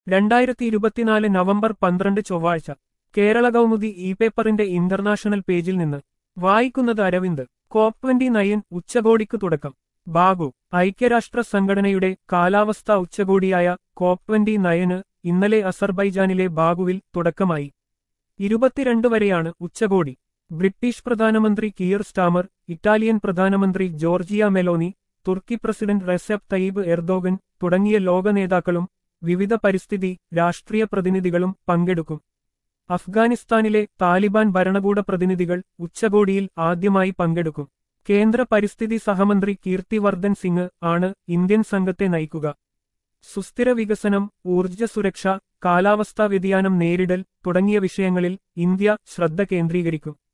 രണ്ടായിരത്തി ഇരുപത്തിനാല് നവംബർ പന്ത്രണ്ട് ചൊവ്വാഴ്ച കേരള കൗമുദി ഇ പേപ്പറിന്റെ ഇന്റർനാഷണൽ പേജിൽ നിന്ന് വായിക്കുന്നത് അരവിന്ദ് കോപ്പ് ട്വന്റി നയൻ ഉച്ചകോടിക്ക് തുടക്കം ബാഗു ഐക്യരാഷ്ട്ര സംഘടനയുടെ കാലാവസ്ഥാ ഉച്ചകോടിയായ കോപ്പ് ട്വന്റി നയന് ഇന്നലെ അസർബൈജാനിലെ ബാഗുവിൽ തുടക്കമായി ഇരുപത്തിരണ്ട് വരെയാണ് ഉച്ചകോടി ബ്രിട്ടീഷ് പ്രധാനമന്ത്രി കിയർ സ്റ്റാമർ ഇറ്റാലിയൻ പ്രധാനമന്ത്രി ജോർജിയ മെലോനി തുർക്കി പ്രസിഡന്റ് റെസെപ് തയ്യബ് എർദോഗൻ തുടങ്ങിയ ലോക നേതാക്കളും വിവിധ പരിസ്ഥിതി രാഷ്ട്രീയ പ്രതിനിധികളും പങ്കെടുക്കും അഫ്ഗാനിസ്ഥാനിലെ താലിബാൻ ഭരണകൂട പ്രതിനിധികൾ ഉച്ചകോടിയിൽ ആദ്യമായി പങ്കെടുക്കും കേന്ദ്ര പരിസ്ഥിതി സഹമന്ത്രി കീർത്തിവർദ്ധൻ സിംഗ് ആണ് ഇന്ത്യൻ സംഘത്തെ നയിക്കുക സുസ്ഥിര വികസനം ഊർജ്ജ സുരക്ഷ കാലാവസ്ഥാ വ്യതിയാനം നേരിടൽ തുടങ്ങിയ വിഷയങ്ങളിൽ ഇന്ത്യ ശ്രദ്ധ കേന്ദ്രീകരിക്കും